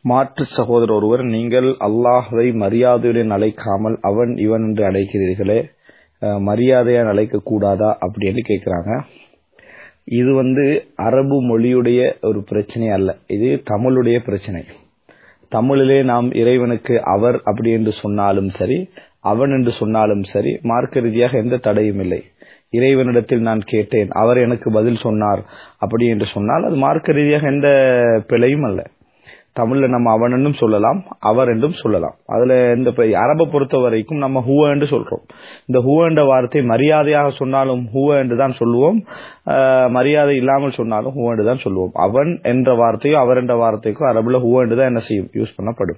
மாற்று சகோதரர் ஒருவர் நீங்கள் அல்லாஹ்வை மரியாதையுடன் அழைக்காமல் அவன் இவன் என்று அழைக்கிறீர்களே அஹ், மரியாதையா அழைக்க கூடாதா அப்படின்னு கேட்கிறாங்க இது வந்து அரபு மொழியுடைய ஒரு பிரச்சனை அல்ல இது தமிழுடைய பிரச்சனை தமிழிலே நாம் இறைவனுக்கு அவர் அப்படி என்று சொன்னாலும் சரி அவன் என்று சொன்னாலும் சரி மார்க்க ரீதியாக எந்த தடையும் இல்லை இறைவனிடத்தில் நான் கேட்டேன் அவர் எனக்கு பதில் சொன்னார் அப்படி என்று சொன்னால் அது மார்க்க ரீதியாக எந்த பிழையும் அல்ல தமிழ்ல நம்ம அவன் என்றும் சொல்லலாம் அவர் என்றும் சொல்லலாம் அதுல இந்த இப்ப அரபை பொறுத்த வரைக்கும் நம்ம ஹுவ என்று சொல்றோம் இந்த ஹுவ என்ற வார்த்தை மரியாதையாக சொன்னாலும் ஹுவ என்று தான் சொல்லுவோம் ஆஹ், மரியாதை இல்லாமல் சொன்னாலும் ஹுவ என்று தான் சொல்லுவோம் அவன் என்ற வார்த்தையோ அவர் என்ற வார்த்தைக்கோ அரபுல ஹுவ என்று தான் என்ன செய்யும் யூஸ் பண்ணப்படும்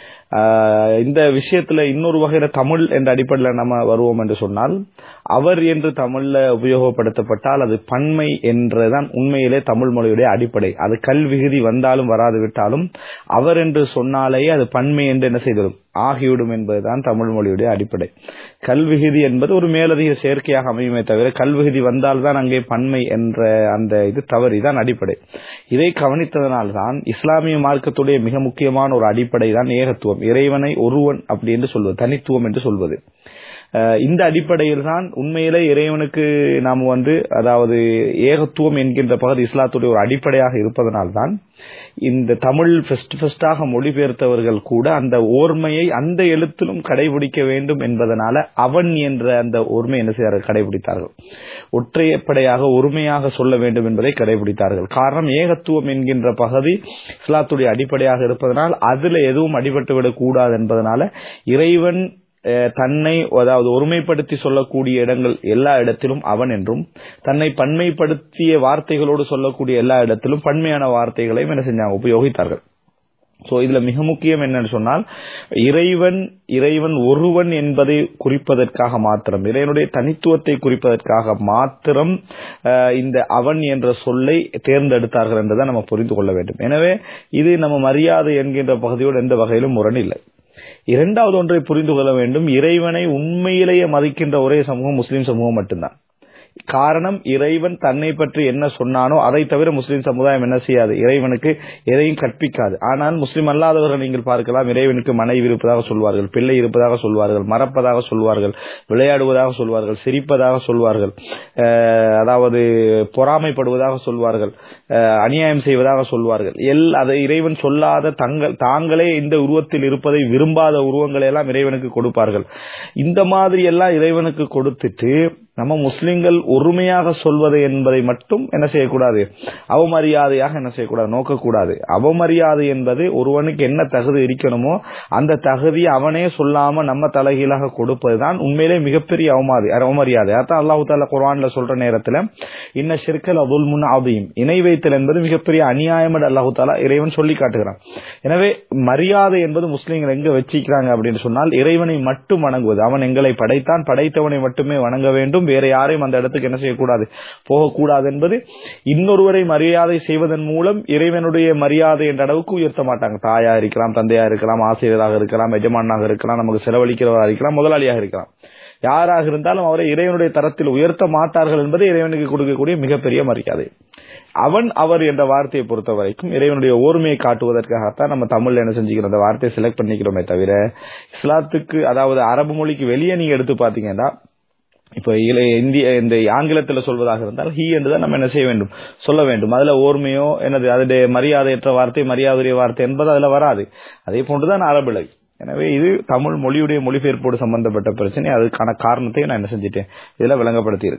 ஆஹ், இந்த விஷயத்துல இன்னொரு வகையில தமிழ் என்ற அடிப்படையில் நம்ம வருவோம் என்று சொன்னால் அவர் என்று தமிழ்ல உபயோகப்படுத்தப்பட்டால் அது பன்மை என்றுதான் உண்மையிலே தமிழ் மொழியுடைய அடிப்படை அது கல்விகுதி வந்தாலும் வராது விட்டாலும் அவர் என்று சொன்னாலேயே அது பன்மை என்று என்ன செய்திடும் ஆகிவிடும் என்பதுதான் தமிழ் மொழியுடைய அடிப்படை கல்விகுதி என்பது ஒரு மேலதிக சேர்க்கையாக அமையுமே தவிர கல்விகுதி வந்தால்தான் அங்கே பன்மை என்ற அந்த இது தவறி தான் அடிப்படை இதை கவனித்ததனால்தான் இஸ்லாமிய மார்க்கத்துடைய மிக முக்கியமான ஒரு அடிப்படை தான் ஏகத்துவம் இறைவனை ஒருவன் அப்படி என்று சொல்வது தனித்துவம் என்று சொல்வது அஹ் இந்த அடிப்படையில் தான் உண்மையிலே இறைவனுக்கு நாம் வந்து அதாவது ஏகத்துவம் என்கின்ற பகுதி இஸ்லாத்துடைய ஒரு அடிப்படையாக இருப்பதனால்தான் இந்த தமிழ் ஃபெஸ்ட் ஃபெஸ்டாக மொழிபெயர்த்தவர்கள் கூட அந்த ஓர்மையை அந்த எழுத்திலும் கடைபிடிக்க வேண்டும் என்பதனால அவன் என்ற அந்த ஓர்மை என்ன செய்தார்கள் கடைபிடித்தார்கள் ஒற்றைப்படையாக ஒருமையாக சொல்ல வேண்டும் என்பதை கடைபிடித்தார்கள் காரணம் ஏகத்துவம் என்கின்ற பகுதி இஸ்லாத்துடைய அடிப்படையாக இருப்பதனால் அதுல எதுவும் அடிபட்டுவிடக் கூடாது என்பதனால இறைவன் அஹ், தன்னை அதாவது ஒருமைப்படுத்தி சொல்லக்கூடிய இடங்கள் எல்லா இடத்திலும் அவன் என்றும் தன்னை பன்மைப்படுத்திய வார்த்தைகளோடு சொல்லக்கூடிய எல்லா இடத்திலும் பன்மையான வார்த்தைகளையும் என்ன செஞ்சாங்க உபயோகித்தார்கள் சோ இதுல மிக முக்கியம் என்னன்னு சொன்னால் இறைவன் இறைவன் ஒருவன் என்பதை குறிப்பதற்காக மாத்திரம் இறைவனுடைய தனித்துவத்தை குறிப்பதற்காக மாத்திரம் அஹ், இந்த அவன் என்ற சொல்லை தேர்ந்தெடுத்தார்கள் என்றுதான் நம்ம புரிந்து கொள்ள வேண்டும் எனவே இது நம்ம மரியாதை என்கின்ற பகுதியோடு எந்த வகையிலும் முரணில்லை இரண்டாவது ஒன்றை புரிந்து கொள்ள வேண்டும் இறைவனை உண்மையிலேயே மதிக்கின்ற ஒரே சமூகம் முஸ்லிம் சமூகம் மட்டும்தான் காரணம் இறைவன் தன்னை பற்றி என்ன சொன்னானோ அதை தவிர முஸ்லிம் சமுதாயம் என்ன செய்யாது இறைவனுக்கு எதையும் கற்பிக்காது ஆனால் முஸ்லிம் அல்லாதவர்கள் நீங்கள் பார்க்கலாம் இறைவனுக்கு மனைவி இருப்பதாக சொல்வார்கள் பிள்ளை இருப்பதாக சொல்வார்கள் மறப்பதாக சொல்வார்கள் விளையாடுவதாக சொல்வார்கள் சிரிப்பதாக சொல்வார்கள் அஹ், அதாவது பொறாமைப்படுவதாக சொல்வார்கள் அஹ், அநியாயம் செய்வதாக சொல்வார்கள் எல் அதை இறைவன் சொல்லாத தங்கள் தாங்களே இந்த உருவத்தில் இருப்பதை விரும்பாத உருவங்களை எல்லாம் இறைவனுக்கு கொடுப்பார்கள் இந்த மாதிரி எல்லாம் இறைவனுக்கு கொடுத்துட்டு நம்ம முஸ்லிம்கள் ஒருமையாக சொல்வது என்பதை மட்டும் என்ன செய்யக்கூடாது அவமரியாதையாக என்ன செய்யக்கூடாது நோக்கக்கூடாது அவமரியாதை என்பது ஒருவனுக்கு என்ன தகுதி இருக்கணுமோ அந்த தகுதி அவனே சொல்லாம நம்ம தலைகீழாக கொடுப்பதுதான் உண்மையிலே மிகப்பெரிய அவமாதி அவமரியாதை அதான் அல்லாஹு தாலா குர்ஆன்ல சொல்ற நேரத்துல இன்ன ஷிர்கல் அதுல் முன் அதையும் இணை வைத்தல் என்பது மிகப்பெரிய அநியாயம் என்று அல்லாஹு தாலா இறைவன் சொல்லி காட்டுகிறான் எனவே மரியாதை என்பது முஸ்லிம்கள் எங்க வச்சிக்கிறாங்க அப்படின்னு சொன்னால் இறைவனை மட்டும் வணங்குவது அவன் எங்களை படைத்தான் படைத்தவனை மட்டுமே வணங்க வேண்டும் வேற யாரையும் அந்த இடத்துக்கு என்ன செய்யக்கூடாது போகக்கூடாது என்பது இன்னொருவரை மரியாதை செய்வதன் மூலம் இறைவனுடைய மரியாதை என்ற அளவுக்கு உயர்த்த மாட்டாங்க தாயா இருக்கலாம் தந்தையா இருக்கலாம் ஆசிரியராக இருக்கலாம் எஜமானாக இருக்கலாம் நமக்கு செலவழிக்கிறவராக இருக்கலாம் முதலாளியாக இருக்கலாம் யாராக இருந்தாலும் அவரை இறைவனுடைய தரத்தில் உயர்த்த மாட்டார்கள் என்பது இறைவனுக்கு கொடுக்கக்கூடிய மிகப்பெரிய மரியாதை அவன் அவர் என்ற வார்த்தையை பொறுத்த வரைக்கும் இறைவனுடைய ஓர்மையை காட்டுவதற்காகத்தான் நம்ம தமிழ்ல என்ன செஞ்சுக்கிறோம் அந்த வார்த்தையை செலக்ட் பண்ணிக்கிறோமே தவிர இஸ்லாத்துக்கு அதாவது அரபு மொழிக்கு வெளியே நீங்க எடுத்து பாத்தீங்கன்னா இப்ப இல- இந்திய இந்த ஆங்கிலத்துல சொல்வதாக இருந்தால் ஹீ என்றுதான் நம்ம என்ன செய்ய வேண்டும் சொல்ல வேண்டும் அதுல ஓர்மையோ என்னது அதனுடைய மரியாதையற்ற வார்த்தை மரியாதைய வார்த்தை என்பது அதுல வராது அதே போன்றுதான் அரபுல எனவே இது தமிழ் மொழியுடைய மொழிபெயர்ப்போடு சம்பந்தப்பட்ட பிரச்சனை அதுக்கான காரணத்தை நான் என்ன செஞ்சிட்டேன் இதுல விளங்கப்படுத்தி